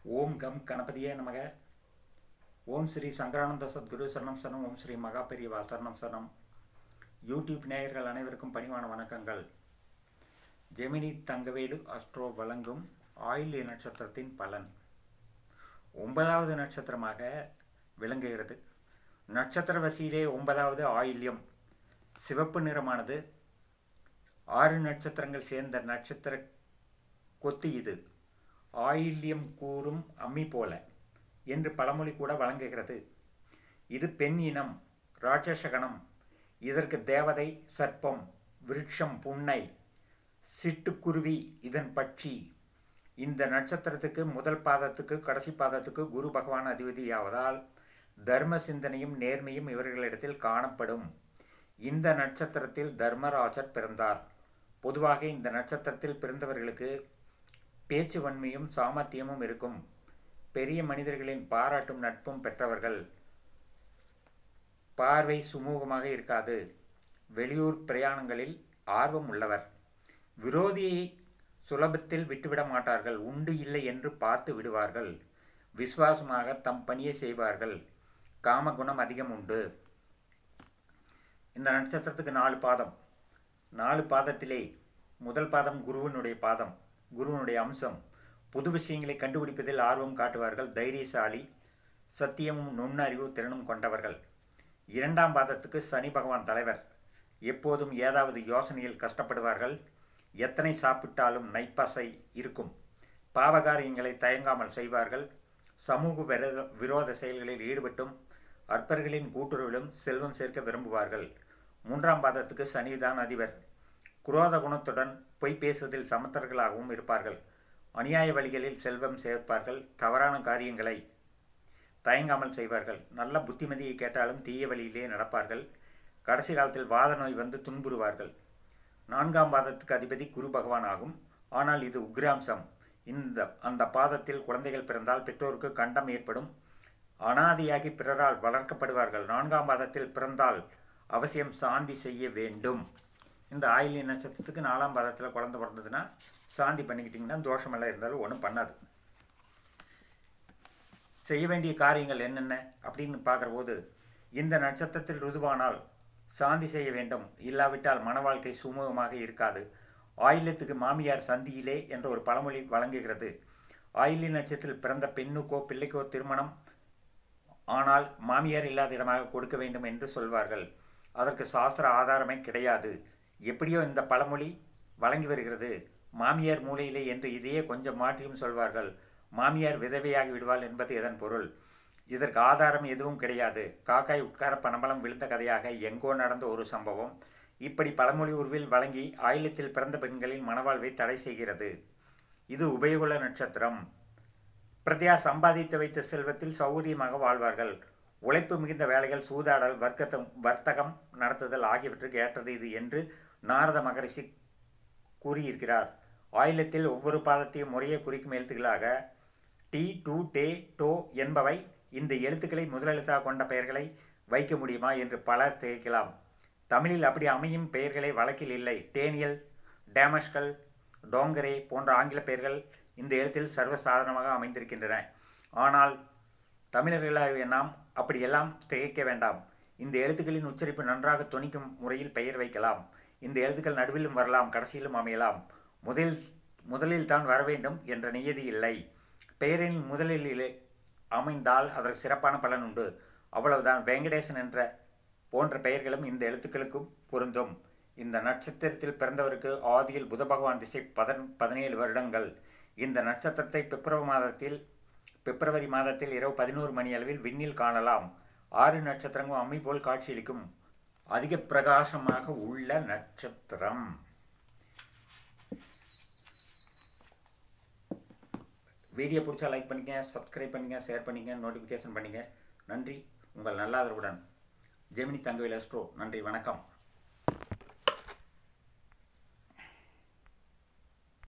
ஓம் come கணபதியே நமக ஓம் ஸ்ரீ சங்கரானந்த சத்குரு சரணம் சரணம் ஓம் ஸ்ரீ மகா பெரியவா சரணம் சரணம் யூடியூப் நேயர்கள் அனைவருக்கும் பணிவான வணக்கங்கள் ஜெமினி தங்கவேலு அஸ்ட்ரோ வழங்கும் ஆயில்ய நட்சத்திரத்தின் பலன் ஒன்பதாவது நட்சத்திரமாக விளங்குகிறது நட்சத்திர வரிசையிலே ஒன்பதாவது ஆயில்யம் சிவப்பு நிறமானது ஆறு நட்சத்திரங்கள் சேர்ந்த நட்சத்திர கொத்து இது ஆயில்யம் கூறும் அம்மி போல என்று பழமொழி கூட வழங்குகிறது இது பெண் இனம் ராட்சசகணம் இதற்கு தேவதை சர்ப்பம் விருட்சம் புன்னை சிட்டுக்குருவி இதன் பட்சி இந்த நட்சத்திரத்துக்கு முதல் பாதத்துக்கு கடைசி பாதத்துக்கு குரு பகவான் அதிபதியாவதால் தர்ம சிந்தனையும் நேர்மையும் இவர்களிடத்தில் காணப்படும் இந்த நட்சத்திரத்தில் தர்மராஜர் பிறந்தார் பொதுவாக இந்த நட்சத்திரத்தில் பிறந்தவர்களுக்கு பேச்சு வன்மையும் சாமர்த்தியமும் இருக்கும் பெரிய மனிதர்களின் பாராட்டும் நட்பும் பெற்றவர்கள் பார்வை சுமூகமாக இருக்காது வெளியூர் பிரயாணங்களில் ஆர்வம் உள்ளவர் விரோதியை சுலபத்தில் விட்டுவிட மாட்டார்கள் உண்டு இல்லை என்று பார்த்து விடுவார்கள் விசுவாசமாக தம் பணியை செய்வார்கள் காமகுணம் அதிகம் உண்டு இந்த நட்சத்திரத்துக்கு நாலு பாதம் நாலு பாதத்திலே முதல் பாதம் குருவனுடைய பாதம் குருவனுடைய அம்சம் புது விஷயங்களை கண்டுபிடிப்பதில் ஆர்வம் காட்டுவார்கள் தைரியசாலி சத்தியமும் நுண்ணறிவு திறனும் கொண்டவர்கள் இரண்டாம் பாதத்துக்கு சனி பகவான் தலைவர் எப்போதும் ஏதாவது யோசனையில் கஷ்டப்படுவார்கள் எத்தனை சாப்பிட்டாலும் நைப்பசை இருக்கும் பாவகாரியங்களை தயங்காமல் செய்வார்கள் சமூக விரோத விரோத செயல்களில் ஈடுபட்டும் அற்பர்களின் கூட்டுறவிலும் செல்வம் சேர்க்க விரும்புவார்கள் மூன்றாம் பாதத்துக்கு சனிதான் அதிபர் குரோத குணத்துடன் பொய் பேசுவதில் சமத்தர்களாகவும் இருப்பார்கள் அநியாய வழிகளில் செல்வம் சேர்ப்பார்கள் தவறான காரியங்களை தயங்காமல் செய்வார்கள் நல்ல புத்திமதியை கேட்டாலும் தீய வழியிலே நடப்பார்கள் கடைசி காலத்தில் வாத நோய் வந்து துன்புறுவார்கள் நான்காம் பாதத்துக்கு அதிபதி குரு பகவான் ஆகும் ஆனால் இது உக்ராம்சம் இந்த அந்த பாதத்தில் குழந்தைகள் பிறந்தால் பெற்றோருக்கு கண்டம் ஏற்படும் அனாதியாகி பிறரால் வளர்க்கப்படுவார்கள் நான்காம் பாதத்தில் பிறந்தால் அவசியம் சாந்தி செய்ய வேண்டும் இந்த ஆயிலிய நட்சத்திரத்துக்கு நாலாம் பாதத்தில் குழந்தை பிறந்ததுன்னா சாந்தி பண்ணிக்கிட்டிங்கன்னா தோஷமெல்லாம் இருந்தாலும் ஒன்றும் பண்ணாது செய்ய வேண்டிய காரியங்கள் என்னென்ன அப்படின்னு பார்க்குற போது இந்த நட்சத்திரத்தில் ருதுவானால் சாந்தி செய்ய வேண்டும் இல்லாவிட்டால் மன வாழ்க்கை சுமூகமாக இருக்காது ஆயில்யத்துக்கு மாமியார் சந்தியிலே என்ற ஒரு பழமொழி வழங்குகிறது ஆயில்ய நட்சத்திரத்தில் பிறந்த பெண்ணுக்கோ பிள்ளைக்கோ திருமணம் ஆனால் மாமியார் இல்லாத இடமாக கொடுக்க வேண்டும் என்று சொல்வார்கள் அதற்கு சாஸ்திர ஆதாரமே கிடையாது எப்படியோ இந்த பழமொழி வழங்கி வருகிறது மாமியார் மூலையிலே என்று இதையே கொஞ்சம் மாற்றியும் சொல்வார்கள் மாமியார் விதவையாகி விடுவாள் என்பது இதன் பொருள் இதற்கு ஆதாரம் எதுவும் கிடையாது காக்காய் உட்கார பணபலம் விழுந்த கதையாக எங்கோ நடந்த ஒரு சம்பவம் இப்படி பழமொழி உருவில் வழங்கி ஆயிலத்தில் பிறந்த பெண்களின் மனவாழ்வை தடை செய்கிறது இது உபயோகுல நட்சத்திரம் பிரதியா சம்பாதித்து வைத்த செல்வத்தில் சௌகரியமாக வாழ்வார்கள் உழைப்பு மிகுந்த வேலைகள் சூதாடல் வர்க்கத்தம் வர்த்தகம் நடத்துதல் ஆகியவற்றுக்கு ஏற்றது இது என்று நாரத மகரிஷி கூறியிருக்கிறார் ஆயிலத்தில் ஒவ்வொரு பாதத்தையும் முறையை குறிக்கும் எழுத்துக்களாக டி டு டே டோ என்பவை இந்த எழுத்துக்களை முதலெழுத்தாக கொண்ட பெயர்களை வைக்க முடியுமா என்று பலர் திகைக்கலாம் தமிழில் அப்படி அமையும் பெயர்களை வழக்கில் இல்லை டேனியல் டேமஷ்கல் டோங்கரே போன்ற ஆங்கில பெயர்கள் இந்த எழுத்தில் சர்வசாதாரணமாக அமைந்திருக்கின்றன ஆனால் தமிழர்களாகிய நாம் அப்படியெல்லாம் திகைக்க வேண்டாம் இந்த எழுத்துக்களின் உச்சரிப்பு நன்றாக துணிக்கும் முறையில் பெயர் வைக்கலாம் இந்த எழுத்துக்கள் நடுவிலும் வரலாம் கடைசியிலும் அமையலாம் முதலில் முதலில் தான் வர வேண்டும் என்ற நியதி இல்லை பெயரின் முதலில் அமைந்தால் அதற்கு சிறப்பான பலன் உண்டு அவ்வளவுதான் வெங்கடேசன் என்ற போன்ற பெயர்களும் இந்த எழுத்துக்களுக்கும் பொருந்தும் இந்த நட்சத்திரத்தில் பிறந்தவருக்கு ஆதியில் புத பகவான் திசை பதன் பதினேழு வருடங்கள் இந்த நட்சத்திரத்தை பிப்ரவரி மாதத்தில் பிப்ரவரி மாதத்தில் இரவு பதினோரு மணி அளவில் விண்ணில் காணலாம் ஆறு நட்சத்திரங்களும் அம்மி போல் காட்சியளிக்கும் அதிக பிரகாசமாக உள்ள நட்சத்திரம் வீடியோ பிடிச்சா லைக் பண்ணிங்க சப்ஸ்கிரைப் பண்ணுங்க ஷேர் பண்ணிங்க நோட்டிஃபிகேஷன் பண்ணிங்க நன்றி உங்கள் நல்லாதரவுடன் ஜெமினி தங்கவேல் அஸ்ட்ரோ நன்றி வணக்கம்